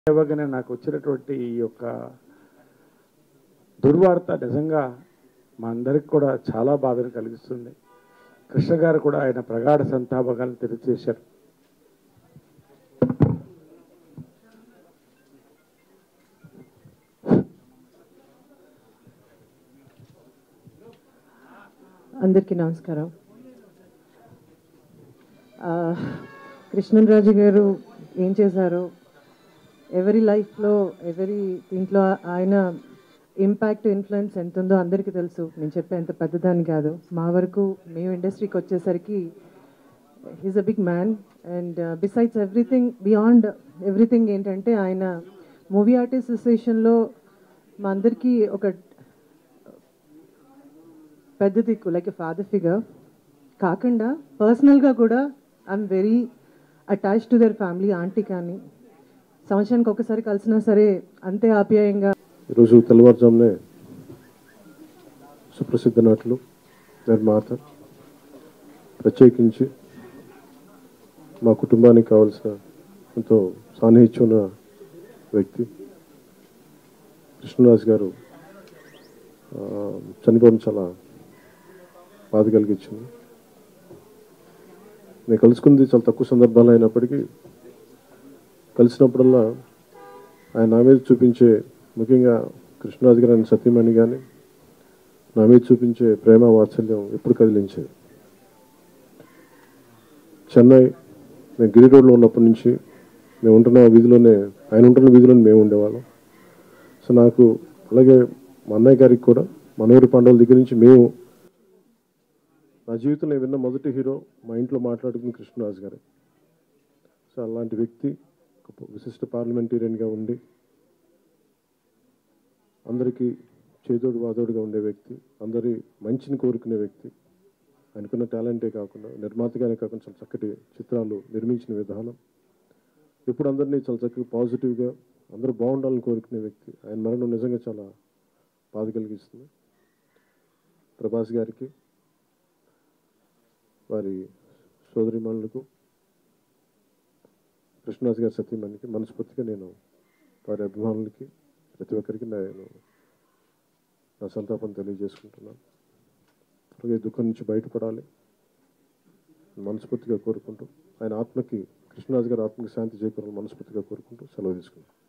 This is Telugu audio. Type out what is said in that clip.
ఇవ్వగానే నాకు వచ్చినటువంటి ఈ యొక్క దుర్వార్త నిజంగా మా అందరికి కూడా చాలా బాధను కలిగిస్తుంది కృష్ణ గారు కూడా ఆయన ప్రగాఢ సంతాపకాలను తెలియజేశారు అందరికీ నమస్కారం ఆ, కృష్ణరాజు గారు ఏం చేశారు ఎవరి లైఫ్లో ఎవరి దీంట్లో ఆయన ఇంపాక్ట్ ఇన్ఫ్లుయెన్స్ ఎంత ఉందో అందరికీ తెలుసు నేను చెప్పే అంత పెద్దదాన్ని కాదు మా వరకు మేము ఇండస్ట్రీకి వచ్చేసరికి he's a big man and besides everything beyond everything ఏంటంటే ఆయన మూవీ ఆర్టిస్ట్ అసోసియేషన్లో మా అందరికీ ఒక పెద్ద దిక్కు లైక్ ఎ ఫాదర్ ఫిగర్ కాకుండా పర్సనల్గా కూడా I'm very attach to their family aunty కానీ సంవత్సరానికి ఒకసారి కలిసినా సరే అంతే ఆప్యాయంగా ఈరోజు తెల్లవారుజామునే సుప్రసిద్ధ నటులు నిర్మాత ప్రత్యేకించి మా కుటుంబానికి కావలసిన ఎంతో సాన్నిహిత్యం ఉన్న వ్యక్తి కృష్ణరాజు గారు ఆ, చనిపోవడం చాలా బాధ కలిగించింది నేను కలుసుకుంది చాలా తక్కువ సందర్భాలు అయినప్పటికీ కలిసినప్పుడల్లా ఆయన నా మీద చూపించే ముఖ్యంగా కృష్ణరాజు గారు ఆయన సత్యమణి కానీ నా మీద చూపించే ప్రేమ వాత్సల్యం ఎప్పుడు కదిలించేది చెన్నై మేము గిరి రోడ్లో ఉన్నప్పటి నుంచి మేము ఉంటున్న వీధిలోనే ఆయన ఉంటున్న వీధిలోనే మేము ఉండేవాళ్ళం సో నాకు అలాగే మా అన్నయ్య గారికి కూడా మనూరి పాండవుల దగ్గర నుంచి మేము నా జీవితంలో నేను విన్న మొదటి హీరో మా ఇంట్లో మాట్లాడుకున్న కృష్ణరాజు గారే సో అలాంటి వ్యక్తి ఒక విశిష్ట పార్లమెంటేరియన్గా ఉండి అందరికీ చేదోడు వాదోడుగా ఉండే వ్యక్తి అందరి మంచిని కోరుకునే వ్యక్తి ఆయనకున్న టాలెంటే కాకుండా నిర్మాతగానే కాకుండా చాలా చక్కటి చిత్రాలు నిర్మించిన విధానం ఎప్పుడు అందరినీ చాలా చక్కగా పాజిటివ్గా అందరూ బాగుండాలని కోరుకునే వ్యక్తి ఆయన మరణం నిజంగా చాలా బాధ కలిగిస్తుంది ప్రభాస్ గారికి వారి సోదరిమణులకు కృష్ణరాజు గారి సత్యమణికి మనస్ఫూర్తిగా నేను వారి అభిమానులకి ప్రతి ఒక్కరికి నేను నా సంతాపం తెలియజేసుకుంటున్నాను అలాగే ఈ దుఃఖం నుంచి బయటపడాలి మనస్ఫూర్తిగా కోరుకుంటూ ఆయన ఆత్మకి కృష్ణరాజు గారి ఆత్మకి శాంతి చేకూరాలని మనస్ఫూర్తిగా కోరుకుంటూ సెలవు తీసుకుంటాను